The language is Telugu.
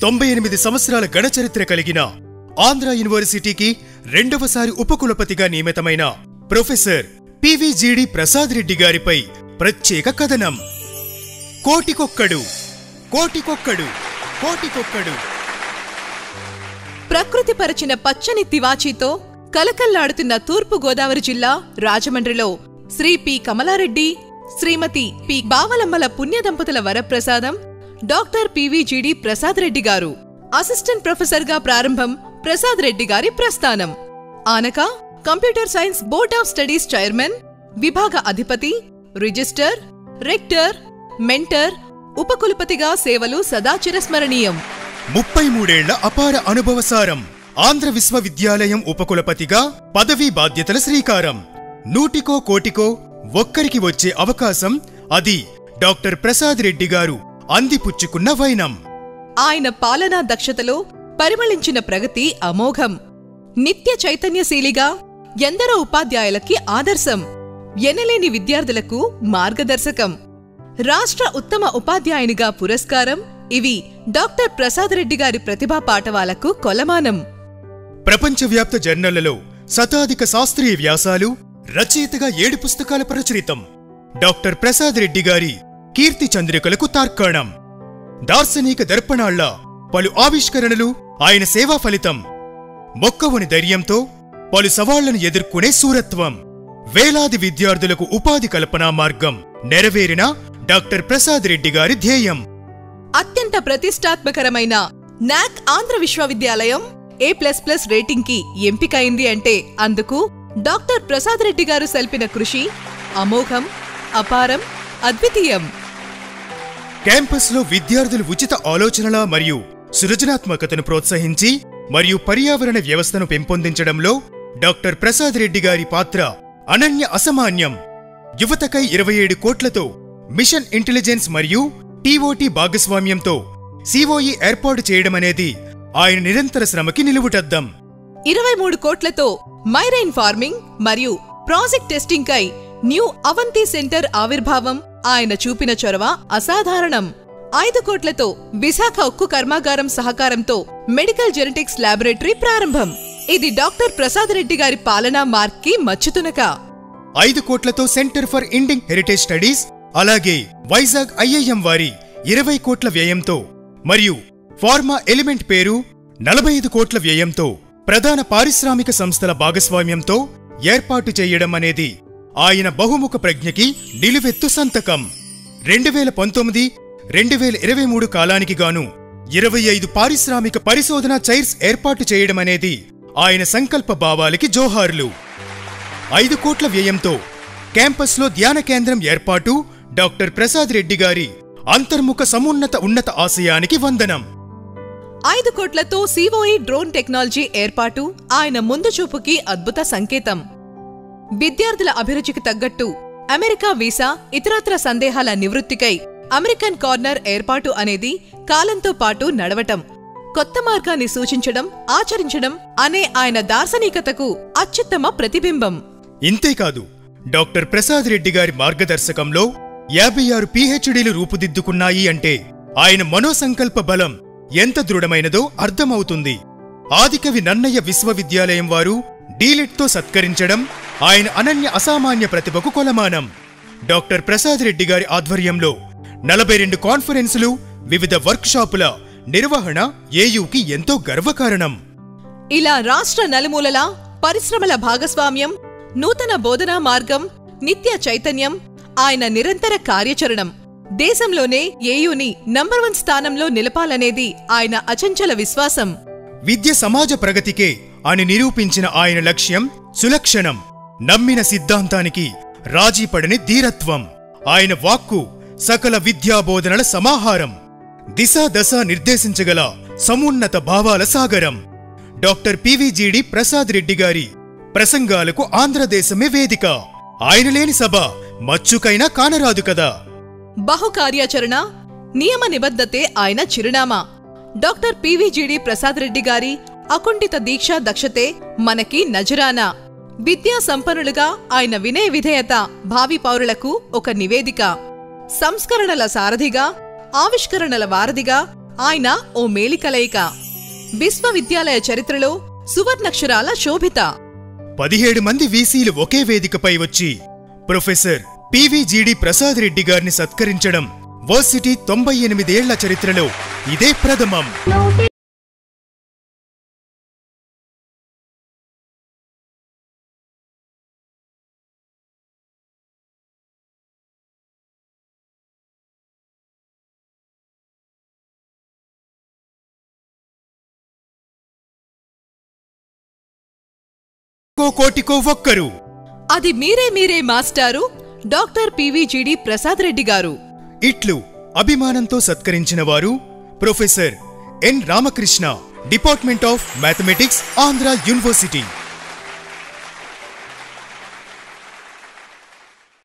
తొంభై ఎనిమిది సంవత్సరాల గణచరిత్ర కలిగిన ఆంధ్ర యూనివర్సిటీకి రెండవసారి ఉపకులపతిగా నియమితమైన ప్రొఫెసర్ పివిజిడి ప్రసాద్ రెడ్డి గారిపై ప్రత్యేక కథనం కోటికొక్కడు కోటికొక్కడు కోటికొక్కడు ప్రకృతి పరిచిన పచ్చని తివాచీతో కలకల్లాడుతున్న తూర్పు గోదావరి జిల్లా రాజమండ్రిలో శ్రీ పి కమలారెడ్డి శ్రీమతి పి బావలమ్మల పుణ్య దంపతుల వరప్రసాదం డాక్టర్ పివిజిడి ప్రసాద్ రెడ్డి గారు అసిస్టెంట్ ప్రొఫెసర్గా ప్రారంభం ప్రసాద్ రెడ్డి గారి ప్రస్థానం ఆనక computer science board of studies chairman విభాగ అధిపతి రిజిస్టర్ రెక్టర్ మెంటర్ ఉపకులపతిగా సేవలు సదా చిరస్మరణీయం ముప్పై మూడేళ్ల అపార అనుభవసారం ఆంధ్ర విశ్వవిద్యాలయం ఉపకులపతిగా పదవీ బాధ్యతల శ్రీకారం నూటికో కోటికో ఒక్కరికి వచ్చే అవకాశం అది డాక్టర్ ప్రసాద్ రెడ్డి గారు అందిపుచ్చుకున్న వైనం ఆయన పాలనా దక్షతలో పరిమళించిన ప్రగతి అమోఘం నిత్య చైతన్యశీలిగా ఎందరో ఉపాధ్యాయులకి ఆదర్శం ఎనలేని విద్యార్థులకు మార్గదర్శకం రాష్ట్ర ఉత్తమ ఉపాధ్యాయునిగా పురస్కారం ఇవి డాక్టర్ ప్రసాద్ రెడ్డి గారి ప్రతిభా పాఠవాలకు కొలమానం ప్రపంచవ్యాప్త జర్నళ్లలో శతాధిక శాస్త్రీయ వ్యాసాలు రచయితగా ఏడు పుస్తకాల ప్రచురితం డాక్టర్ ప్రసాద్ రెడ్డి గారి కీర్తి చంద్రికలకు తార్కాణం దార్శనిక దర్పణాళ్ల పలు ఆవిష్కరణలు ఆయన సేవా ఫలితం మొక్కవని ధైర్యంతో పలు సవాళ్లను ఎదుర్కొనే సూరత్వం వేలాది విద్యార్థులకు ఉపాధి కల్పనా మార్గం నెరవేరిన డాక్టర్ ప్రసాద్ రెడ్డి గారి ధ్యేయం అత్యంత ప్రతిష్టాత్మకరమైన నాక్ ఆంధ్ర విశ్వవిద్యాలయం ఏ ప్లస్ ప్లస్ రేటింగ్ కి ఎంపికైంది అంటే అందుకు డాక్టర్ ప్రసాద్ రెడ్డి గారు సల్పిన కృషి అమోఘం అపారం అద్వితీయం క్యాంపస్లో విద్యార్థులు ఉచిత ఆలోచనల మరియు సృజనాత్మకతను ప్రోత్సహించి మరియు పర్యావరణ వ్యవస్థను పెంపొందించడంలో డాక్టర్ ప్రసాద్ రెడ్డి గారి పాత్ర అనన్య అసమాన్యం యువతకై ఇరవై ఏడు కోట్లతో మిషన్ ఇంటెలిజెన్స్ మరియు టీఓటీ భాగస్వామ్యంతో సిఓఈ ఏర్పాటు చేయడమనేది ఆయన నిరంతర శ్రమకి నిలువుటద్దం ఇరవై మూడు కోట్లతో మైరైన్ ఫార్మింగ్ మరియు ప్రాజెక్ట్ టెస్టింగ్ కై న్యూ అవంతి సెంటర్ ఆవిర్భావం ఆయన చూపిన చొరవ అసాధారణం ఐదు కోట్లతో విశాఖ ఉక్కు కర్మాగారం సహకారంతో మెడికల్ జెనెటిక్స్ ల్యాబొరేటరీ ప్రారంభం ఇది డాక్టర్ ప్రసాద్ రెడ్డి గారి పాలనా మార్క్ కి మచ్చుతునక ఐదు కోట్లతో centre for Indian heritage studies అలాగే వైజాగ్ ఐఐఎం వారి ఇరవై కోట్ల వ్యయంతో మరియు ఫార్మా ఎలిమెంట్ పేరు నలభై ఐదు కోట్ల వ్యయంతో ప్రధాన పారిశ్రామిక సంస్థల భాగస్వామ్యంతో ఏర్పాటు చేయడం అనేది ఆయన బహుముఖ ప్రజ్ఞకి నిలువెత్తు సంతకం రెండు వేల పంతొమ్మిది రెండు వేల ఇరవై మూడు కాలానికి గాను ఇరవై ఐదు పారిశ్రామిక పరిశోధన చైర్స్ ఏర్పాటు చేయడం అనేది ఆయన సంకల్ప భావాలకి జోహార్లు ఐదు కోట్ల వ్యయంతో క్యాంపస్లో ధ్యాన కేంద్రం ఏర్పాటు డాక్టర్ ప్రసాద్ రెడ్డి గారి అంతర్ముఖ సమున్నత ఉన్నత ఆశయానికి వందనం ఐదు కోట్లతో సిఓఈ డ్రోన్ టెక్నాలజీ ఏర్పాటు ఆయన ముందు చూపుకి అద్భుత సంకేతం విద్యార్థుల అభిరుచికి తగ్గట్టు అమెరికా వీసా ఇతరత్ర సందేహాల నివృత్తికై అమెరికన్ కార్నర్ ఏర్పాటు అనేది కాలంతో పాటు నడవటం కొత్త మార్గాన్ని సూచించడం ఆచరించడం అనే ఆయన దార్శనికతకు అత్యుత్తమ ప్రతిబింబం ఇంతేకాదు డాక్టర్ ప్రసాద్ రెడ్డి గారి మార్గదర్శకంలో యాభై ఆరు పీహెచ్డీలు రూపుదిద్దుకున్నాయి అంటే ఆయన మనోసంకల్ప బలం ఎంత దృఢమైనదో అర్థమవుతుంది ఆదికవి నన్నయ్య విశ్వవిద్యాలయం వారు డీలిట్తో సత్కరించడం ఆయన అనన్య అసామాన్య ప్రతిభకు కొలమానం డాక్టర్ ప్రసాద్ రెడ్డి గారి ఆధ్వర్యంలో నలభై రెండు కాన్ఫరెన్సులు వివిధ వర్క్షాపుల నిర్వహణ ఏయుకి ఎంతో గర్వకారణం ఇలా రాష్ట్ర నలుమూలలా పరిశ్రమల భాగస్వామ్యం నూతన బోధనా మార్గం నిత్య చైతన్యం ఆయన నిరంతర కార్యాచరణం దేశంలోనే ఏయుని నంబర్ వన్ స్థానంలో నిలపాలనేది ఆయన అచంచల విశ్వాసం విద్య సమాజ ప్రగతికే అని నిరూపించిన ఆయన లక్ష్యం సులక్షణం నమ్మిన సిద్ధాంతానికి రాజీపడని ధీరత్వం ఆయన వాక్కు సకల విద్యాబోధనల సమాహారం దిశ దశ నిర్దేశించగల సమున్నత భావాల సాగరం డాక్టర్ పివిజిడి ప్రసాద్ రెడ్డి గారి ప్రసంగాలకు ఆంధ్రదేశమే వేదిక ఆయన లేని సభ మచ్చుకైనా కానరాదు కదా బహుకార్యాచరణ నియమ నిబద్ధతే ఆయన చిరునామా డాక్టర్ పివిజిడి ప్రసాద్ రెడ్డి గారి అకుంఠిత దీక్ష దక్షతే మనకి నజరానా విద్యా సంపన్నులుగా ఆయన వినయ విధేయత భావి పౌరులకు ఒక నివేదిక సంస్కరణల సారథిగా ఆవిష్కరణల వారధిగా ఆయన ఓ మేలికలయిక విశ్వవిద్యాలయ చరిత్రలో సువర్ణక్షరాల శోభిత పదిహేడు మంది వీసీలు ఒకే వేదికపై వచ్చి ప్రొఫెసర్ పివిజిడి ప్రసాద్ రెడ్డి గారిని సత్కరించడం వర్సిటీ తొంభై ఎనిమిదేళ్ల చరిత్రలో ఇదే ప్రథమం కో కోటికో ఒక్కరు అది మీరే మీరే మాస్టారు డాక్టర్ పివిజిడి ప్రసాద్ రెడ్డి గారు ఇట్లు అభిమానంతో సత్కరించిన వారు professor N Ramakrishna department of mathematics Andhra university